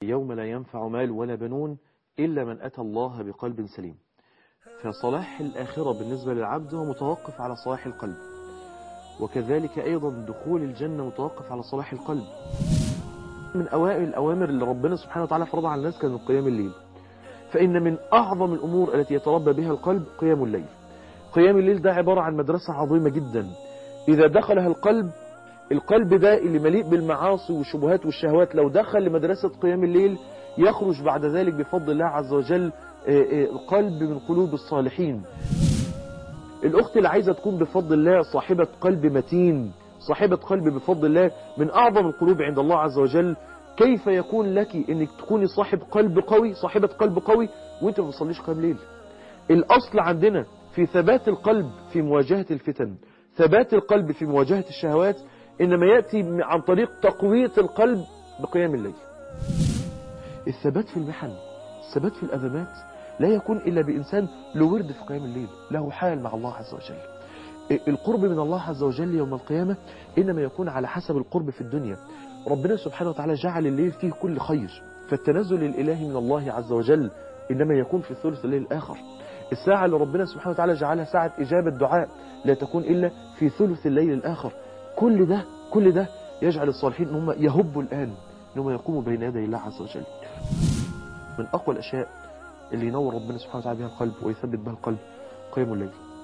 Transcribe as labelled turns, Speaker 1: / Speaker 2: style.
Speaker 1: يوم لا ينفع مال ولا بنون إلا من أتى الله بقلب سليم فصلاح الآخرة بالنسبة للعبد هو متوقف على صلاح القلب وكذلك أيضا دخول الجنة متوقف على صلاح القلب من أوائل الأوامر اللي ربنا سبحانه وتعالى فرضها على الناس كان قيام الليل فإن من أعظم الأمور التي يتربى بها القلب قيام الليل قيام الليل ده عبارة عن مدرسة عظيمة جدا إذا دخلها القلب القلب ده اللي مليء بالمعاصي والشبهات والشهوات لو دخل لمدرسة قيام الليل يخرج بعد ذلك بفضل الله عز وجل القلب من قلوب الصالحين الأخت اللي عايزة تكون بفضل الله صاحبة قلب متين صاحبة قلب بفضل الله من أعظم القلوب عند الله عز وجل كيف يكون لك انك تكوني صاحب قلب قوي صاحبة قلب قوي وانت ما بتصليش قيام ليل الاصل عندنا في ثبات القلب في مواجهة الفتن ثبات القلب في مواجهة الشهوات انما يأتي عن طريق تقوية القلب بقيام الليل الثبات في المحن الثبات في الأزمات لا يكون إلا بإنسان له ورد في قيام الليل له حال مع الله عز وجل القرب من الله عز وجل يوم القيامة إنما يكون على حسب القرب في الدنيا ربنا سبحانه وتعالى جعل الليل فيه كل خير فالتنزل الإلهي من الله عز وجل إنما يكون في ثلث الليل الآخر الساعة اللي ربنا سبحانه وتعالى جعلها ساعة إجابة دعاء لا تكون إلا في ثلث الليل الآخر كل ده كل ده يجعل الصالحين ان هم يهبوا الآن ان هم يقوموا بين يدي الله عز وجل من أقوى الأشياء اللي ينور ربنا سبحانه وتعالى بها القلب ويثبت بها القلب قيام الليل